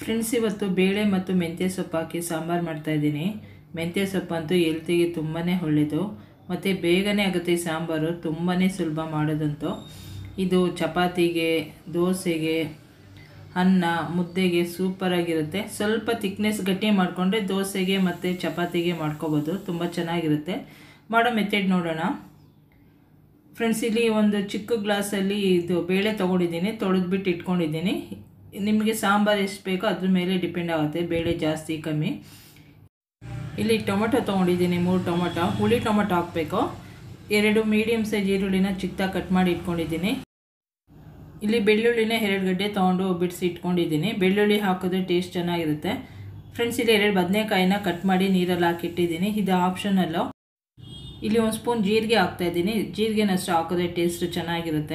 friends ಇವತ್ತು ಬೇಳೆ ಮತ್ತು ಮೆಂತ್ಯ ಸೊಪ್ಪು ಹಾಕಿ ಸಾಂಬಾರು ಮಾಡ್ತಾಯಿದ್ದೀನಿ ಮೆಂತ್ಯ ಸೊಪ್ಪಂತೂ ಹೆಲ್ತಿಗೆ ತುಂಬಾ ಒಳ್ಳೆಯದು ಮತ್ತು ಬೇಗನೆ ಆಗುತ್ತೆ ಈ ಸಾಂಬಾರು ತುಂಬಾ ಸುಲಭ ಮಾಡೋದಂತೂ ಇದು ಚಪಾತಿಗೆ ದೋಸೆಗೆ ಅನ್ನ ಮುದ್ದೆಗೆ ಸೂಪರಾಗಿರುತ್ತೆ ಸ್ವಲ್ಪ ತಿಕ್ನೆಸ್ ಗಟ್ಟಿ ಮಾಡಿಕೊಂಡ್ರೆ ದೋಸೆಗೆ ಮತ್ತು ಚಪಾತಿಗೆ ಮಾಡ್ಕೋಬೋದು ತುಂಬ ಚೆನ್ನಾಗಿರುತ್ತೆ ಮಾಡೋ ಮೆಥಡ್ ನೋಡೋಣ ಫ್ರೆಂಡ್ಸ್ ಇಲ್ಲಿ ಒಂದು ಚಿಕ್ಕ ಗ್ಲಾಸಲ್ಲಿ ಇದು ಬೇಳೆ ತೊಗೊಂಡಿದ್ದೀನಿ ತೊಳೆದ್ಬಿಟ್ಟು ಇಟ್ಕೊಂಡಿದ್ದೀನಿ ನಿಮಗೆ ಸಾಂಬಾರು ಎಷ್ಟು ಬೇಕೋ ಅದ್ರ ಮೇಲೆ ಡಿಪೆಂಡ್ ಆಗುತ್ತೆ ಬೇಳೆ ಜಾಸ್ತಿ ಕಮ್ಮಿ ಇಲ್ಲಿ ಟೊಮೊಟೊ ತೊಗೊಂಡಿದ್ದೀನಿ ಮೂರು ಟೊಮೊಟೊ ಹುಳಿ ಟೊಮೊಟೊ ಹಾಕಬೇಕು ಎರಡು ಮೀಡಿಯಮ್ ಸೈಜ್ ಈರುಳ್ಳಿನ ಚಿಕ್ಕದಾಗಿ ಕಟ್ ಮಾಡಿ ಇಟ್ಕೊಂಡಿದ್ದೀನಿ ಇಲ್ಲಿ ಬೆಳ್ಳುಳ್ಳಿನ ಎರಡು ಗಡ್ಡೆ ತೊಗೊಂಡು ಬಿಡಿಸಿ ಇಟ್ಕೊಂಡಿದ್ದೀನಿ ಬೆಳ್ಳುಳ್ಳಿ ಹಾಕಿದ್ರೆ ಟೇಸ್ಟ್ ಚೆನ್ನಾಗಿರುತ್ತೆ ಫ್ರೆಂಡ್ಸ್ ಇಲ್ಲಿ ಎರಡು ಬದನೆಕಾಯಿನ ಕಟ್ ಮಾಡಿ ನೀರಲ್ಲಿ ಹಾಕಿಟ್ಟಿದ್ದೀನಿ ಇದು ಆಪ್ಷನಲ್ಲು ಇಲ್ಲಿ ಒಂದು ಸ್ಪೂನ್ ಜೀರಿಗೆ ಹಾಕ್ತಾಯಿದ್ದೀನಿ ಜೀರಿಗೆನಷ್ಟು ಹಾಕಿದ್ರೆ ಟೇಸ್ಟ್ ಚೆನ್ನಾಗಿರುತ್ತೆ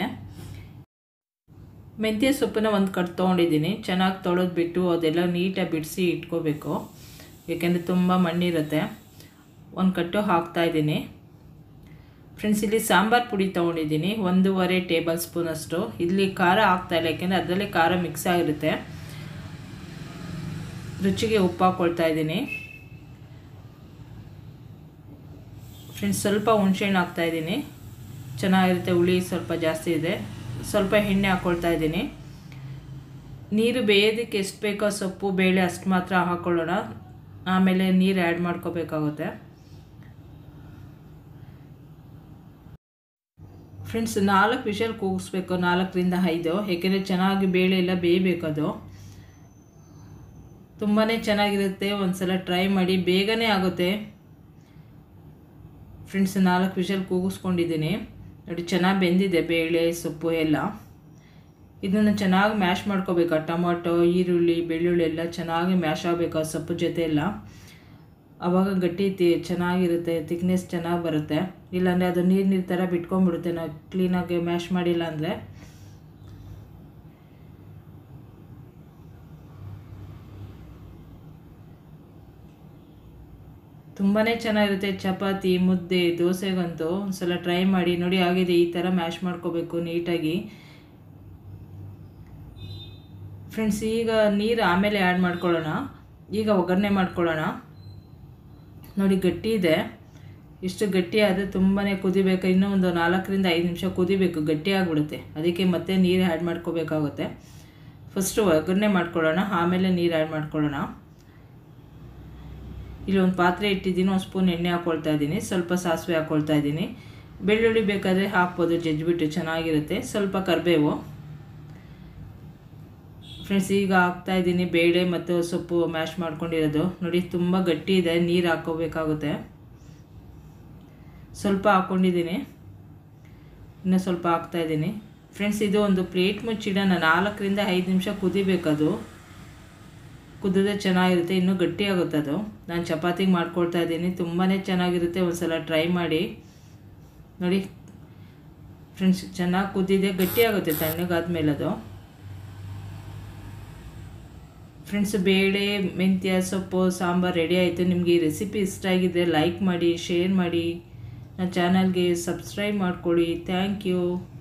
ಮೆಂತ್ಯ ಸೊಪ್ಪನ್ನ ಒಂದು ಕಟ್ ತೊಗೊಂಡಿದ್ದೀನಿ ಚೆನ್ನಾಗಿ ತೊಳೆದ್ಬಿಟ್ಟು ಅದೆಲ್ಲ ನೀಟಾಗಿ ಬಿಡಿಸಿ ಇಟ್ಕೋಬೇಕು ಏಕೆಂದರೆ ತುಂಬ ಮಣ್ಣಿರುತ್ತೆ ಒಂದು ಕಟ್ಟು ಹಾಕ್ತಾಯಿದ್ದೀನಿ ಫ್ರೆಂಡ್ಸ್ ಇಲ್ಲಿ ಸಾಂಬಾರು ಪುಡಿ ತೊಗೊಂಡಿದ್ದೀನಿ ಒಂದೂವರೆ ಟೇಬಲ್ ಸ್ಪೂನಷ್ಟು ಇಲ್ಲಿ ಖಾರ ಹಾಕ್ತಾಯಿಲ್ಲ ಯಾಕೆಂದರೆ ಅದರಲ್ಲೇ ಖಾರ ಮಿಕ್ಸ್ ಆಗಿರುತ್ತೆ ರುಚಿಗೆ ಉಪ್ಪು ಹಾಕ್ಕೊಳ್ತಾ ಇದ್ದೀನಿ ಫ್ರೆಂಡ್ಸ್ ಸ್ವಲ್ಪ ಹುಣಸೆಹಣ್ಣು ಹಾಕ್ತಾಯಿದ್ದೀನಿ ಚೆನ್ನಾಗಿರುತ್ತೆ ಹುಳಿ ಸ್ವಲ್ಪ ಜಾಸ್ತಿ ಇದೆ ಸ್ವಲ್ಪ ಎಣ್ಣೆ ಹಾಕ್ಕೊಳ್ತಾ ಇದ್ದೀನಿ ನೀರು ಬೇಯೋದಕ್ಕೆ ಎಷ್ಟು ಬೇಕೋ ಸೊಪ್ಪು ಬೇಳೆ ಅಷ್ಟು ಮಾತ್ರ ಹಾಕ್ಕೊಳ್ಳೋಣ ಆಮೇಲೆ ನೀರು ಆ್ಯಡ್ ಮಾಡ್ಕೋಬೇಕಾಗುತ್ತೆ ಫ್ರೆಂಡ್ಸ್ ನಾಲ್ಕು ವಿಷಲ್ ಕೂಗಿಸ್ಬೇಕು ನಾಲ್ಕರಿಂದ ಐದು ಏಕೆಂದರೆ ಚೆನ್ನಾಗಿ ಬೇಳೆ ಎಲ್ಲ ಬೇಯಬೇಕದು ತುಂಬಾ ಚೆನ್ನಾಗಿರುತ್ತೆ ಒಂದು ಸಲ ಟ್ರೈ ಮಾಡಿ ಬೇಗನೆ ಆಗುತ್ತೆ ಫ್ರೆಂಡ್ಸ್ ನಾಲ್ಕು ವಿಷಲ್ ಕೂಗಿಸ್ಕೊಂಡಿದ್ದೀನಿ ನೋಡಿ ಚೆನ್ನಾಗಿ ಬೆಂದಿದೆ ಬೇಳೆ ಸೊಪ್ಪು ಎಲ್ಲ ಇದನ್ನು ಚೆನ್ನಾಗಿ ಮ್ಯಾಶ್ ಮಾಡ್ಕೋಬೇಕು ಟೊಮೊಟೊ ಈರುಳ್ಳಿ ಬೆಳ್ಳುಳ್ಳಿ ಎಲ್ಲ ಚೆನ್ನಾಗಿ ಮ್ಯಾಶ್ ಆಗಬೇಕು ಆ ಸೊಪ್ಪು ಜೊತೆ ಎಲ್ಲ ಆವಾಗ ಗಟ್ಟಿ ತಿ ಚೆನ್ನಾಗಿರುತ್ತೆ ತಿಕ್ನೆಸ್ ಚೆನ್ನಾಗಿ ಬರುತ್ತೆ ಇಲ್ಲಾಂದರೆ ಅದು ನೀರು ನೀರು ಥರ ಬಿಟ್ಕೊಂಡ್ಬಿಡುತ್ತೆ ನಾವು ಕ್ಲೀನಾಗಿ ಮ್ಯಾಶ್ ಮಾಡಿಲ್ಲ ಅಂದರೆ ತುಂಬಾ ಚೆನ್ನಾಗಿರುತ್ತೆ ಚಪಾತಿ ಮುದ್ದೆ ದೋಸೆಗಂತೂ ಒಂದ್ಸಲ ಟ್ರೈ ಮಾಡಿ ನೋಡಿ ಆಗಿದೆ ಈ ಥರ ಮ್ಯಾಶ್ ಮಾಡ್ಕೋಬೇಕು ನೀಟಾಗಿ ಫ್ರೆಂಡ್ಸ್ ಈಗ ನೀರು ಆಮೇಲೆ ಆ್ಯಡ್ ಮಾಡ್ಕೊಳ್ಳೋಣ ಈಗ ಒಗ್ಗರಣೆ ಮಾಡ್ಕೊಳ್ಳೋಣ ನೋಡಿ ಗಟ್ಟಿ ಇದೆ ಇಷ್ಟು ಗಟ್ಟಿ ಆದರೆ ತುಂಬಾ ಕುದಿಬೇಕು ಇನ್ನೂ ಒಂದು ನಾಲ್ಕರಿಂದ ಐದು ನಿಮಿಷ ಕುದಿಬೇಕು ಗಟ್ಟಿ ಆಗಿಬಿಡುತ್ತೆ ಅದಕ್ಕೆ ಮತ್ತೆ ನೀರು ಆ್ಯಡ್ ಮಾಡ್ಕೋಬೇಕಾಗುತ್ತೆ ಫಸ್ಟು ಒಗ್ಗರಣೆ ಮಾಡ್ಕೊಳ್ಳೋಣ ಆಮೇಲೆ ನೀರು ಆ್ಯಡ್ ಮಾಡ್ಕೊಳ್ಳೋಣ ಇಲ್ಲಿ ಒಂದು ಪಾತ್ರೆ ಇಟ್ಟಿದ್ದೀನಿ ಒಂದು ಸ್ಪೂನ್ ಎಣ್ಣೆ ಹಾಕ್ಕೊಳ್ತಾ ಇದ್ದೀನಿ ಸ್ವಲ್ಪ ಸಾಸಿವೆ ಹಾಕ್ಕೊಳ್ತಾ ಇದ್ದೀನಿ ಬೆಳ್ಳುಳ್ಳಿ ಬೇಕಾದರೆ ಹಾಕ್ಬೋದು ಜಜ್ಜಿಬಿಟ್ಟು ಚೆನ್ನಾಗಿರುತ್ತೆ ಸ್ವಲ್ಪ ಕರಿಬೇವು ಫ್ರೆಂಡ್ಸ್ ಈಗ ಹಾಕ್ತಾಯಿದ್ದೀನಿ ಬೇಳೆ ಮತ್ತು ಸೊಪ್ಪು ಮ್ಯಾಶ್ ಮಾಡ್ಕೊಂಡಿರೋದು ನೋಡಿ ತುಂಬ ಗಟ್ಟಿ ಇದೆ ನೀರು ಹಾಕ್ಕೋಬೇಕಾಗುತ್ತೆ ಸ್ವಲ್ಪ ಹಾಕ್ಕೊಂಡಿದ್ದೀನಿ ಇನ್ನೂ ಸ್ವಲ್ಪ ಹಾಕ್ತಾಯಿದ್ದೀನಿ ಫ್ರೆಂಡ್ಸ್ ಇದು ಒಂದು ಪ್ಲೇಟ್ ಮುಚ್ಚಿಡೋಣ ನಾಲ್ಕರಿಂದ ಐದು ನಿಮಿಷ ಕುದಿಬೇಕದು ಕುದಿದ್ರೆ ಚೆನ್ನಾಗಿರುತ್ತೆ ಇನ್ನೂ ಗಟ್ಟಿ ಆಗುತ್ತೆ ಅದು ನಾನು ಚಪಾತಿಗೆ ಮಾಡ್ಕೊಳ್ತಾ ಇದ್ದೀನಿ ತುಂಬಾ ಚೆನ್ನಾಗಿರುತ್ತೆ ಒಂದು ಸಲ ಟ್ರೈ ಮಾಡಿ ನೋಡಿ ಫ್ರೆಂಡ್ಸ್ ಚೆನ್ನಾಗಿ ಕುದ್ದಿದೆ ಗಟ್ಟಿ ಆಗುತ್ತೆ ತಣ್ಣಗಾದ್ಮೇಲೆ ಅದು ಫ್ರೆಂಡ್ಸ್ ಬೇಳೆ ಮೆಂತ್ಯ ಸೊಪ್ಪು ಸಾಂಬಾರು ರೆಡಿ ಆಯಿತು ನಿಮಗೆ ಈ ರೆಸಿಪಿ ಇಷ್ಟ ಆಗಿದೆ ಲೈಕ್ ಮಾಡಿ ಶೇರ್ ಮಾಡಿ ನನ್ನ ಚಾನಲ್ಗೆ ಸಬ್ಸ್ಕ್ರೈಬ್ ಮಾಡ್ಕೊಳ್ಳಿ ಥ್ಯಾಂಕ್ ಯು